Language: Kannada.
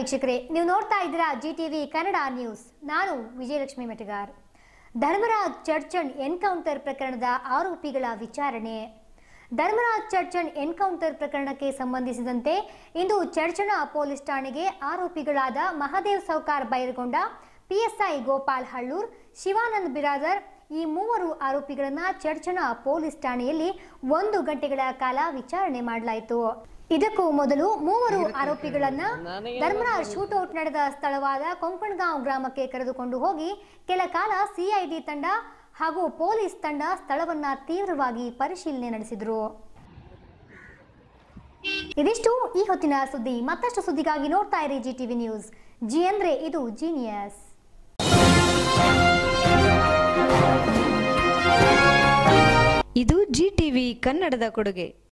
ವೀಕ್ಷಕರೇ ನೀವು ನೋಡ್ತಾ ಇದ್ದೀರಾ ಜಿ ಟಿವಿ ಕನ್ನಡ ನ್ಯೂಸ್ ನಾನು ವಿಜಯಲಕ್ಷ್ಮಿ ಮೆಟಗಾರ್ ಧರ್ಮರಾಜ್ ಚರ್ಚಣ್ ಎನ್ಕೌಂಟರ್ ಪ್ರಕರಣದ ಆರೋಪಿಗಳ ವಿಚಾರಣೆ ಧರ್ಮರಾಜ್ ಚರ್ಚಣ್ ಎನ್ಕೌಂಟರ್ ಪ್ರಕರಣಕ್ಕೆ ಸಂಬಂಧಿಸಿದಂತೆ ಇಂದು ಚರ್ಚಣ ಪೊಲೀಸ್ ಠಾಣೆಗೆ ಆರೋಪಿಗಳಾದ ಮಹಾದೇವ್ ಸೌಕಾರ್ ಬೈರಗೊಂಡ ಪಿಎಸ್ಐ ಗೋಪಾಲ್ ಹಳ್ಳೂರ್ ಶಿವಾನಂದ್ ಬಿರಾದರ್ ಈ ಮೂವರು ಆರೋಪಿಗಳನ್ನ ಚರ್ಚಣ ಪೊಲೀಸ್ ಠಾಣೆಯಲ್ಲಿ ಒಂದು ಗಂಟೆಗಳ ಕಾಲ ವಿಚಾರಣೆ ಮಾಡಲಾಯಿತು ಇದಕ್ಕೂ ಮೊದಲು ಮೂವರು ಆರೋಪಿಗಳನ್ನ ಧರ್ಮರಾಜ್ ಶೂಟೌಟ್ ನಡೆದ ಸ್ಥಳವಾದ ಕೊಂಕಣ್ಗಾಂವ್ ಗ್ರಾಮಕ್ಕೆ ಕರೆದುಕೊಂಡು ಹೋಗಿ ಕೆಲ ಕಾಲ ಸಿಐಡಿ ತಂಡ ಹಾಗೂ ಪೊಲೀಸ್ ತಂಡ ಸ್ಥಳವನ್ನ ತೀವ್ರವಾಗಿ ಪರಿಶೀಲನೆ ನಡೆಸಿದ್ರು ಇದಿಷ್ಟು ಈ ಹೊತ್ತಿನ ಸುದ್ದಿ ಮತ್ತಷ್ಟು ಸುದ್ದಿಗಾಗಿ ನೋಡ್ತಾ ಇರಿ ಜಿ ಟಿವಿ ನ್ಯೂಸ್ ಜಿ ಅಂದ್ರೆ ಇದು ಜೀನಿಯಸ್ ಇದು ಜಿ ಟಿವಿ ಕನ್ನಡದ ಕೊಡುಗೆ